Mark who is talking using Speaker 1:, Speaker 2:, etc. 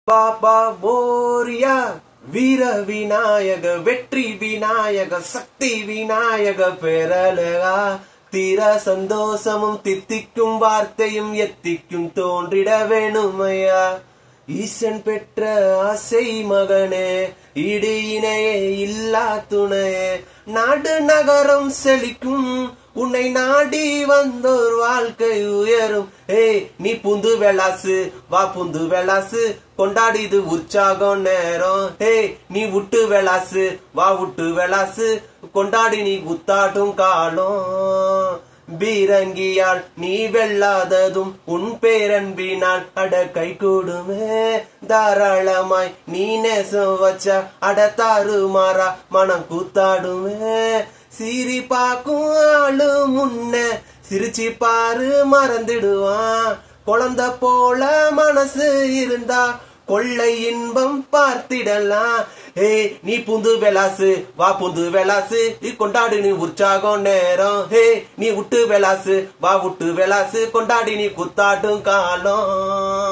Speaker 1: பாபா மோரியா வீர விநாயக வெற்றி விநாயக சக்தி விநாயக பெறலகா தீர சந்தோஷமும் தித்திக்கும் வார்த்தையும் எத்திக்கும் தோன்றிட வேணுமையா ஈசன் பெற்ற ஆசை மகனே இடு இணையே இல்லா துணையே நாடு நகரம் செழிக்கும் உன்னை நாடி வந்தோர் வாழ்க்கை உயரும் ஏய் நீ புந்து வெளாசு வா புந்து வெளாசு கொண்டாடிது உற்சாகம் நேரம் ஏய் நீ விட்டு வெளாசு வா விட்டு வெளாசு கொண்டாடி நீ குத்தாட்டும் காலம் பீரங்கியால் நீ வெல்லாததும் உன் பேரன்பினால் அட கை கூடுமே தாராளமாய் நீ நேசம் வச்சா அட தாறுமாறா மனம் கூத்தாடுமே சீரி பாக்கும் ஆளு முன்ன சிரிச்சு பாரு மறந்துடுவான் குழந்தை போல மனசு இருந்தா கொள்ளை இன்பம் பார்த்திடலாம் ஏய் நீ புந்து வெலாசு வா புந்து வெலாசு கொண்டாடி நீ உற்சாகம் நேரம் ஹே நீ விட்டு வெலாசு வா விட்டு வெலாசு கொண்டாடி நீ குத்தாட்டும் காலம்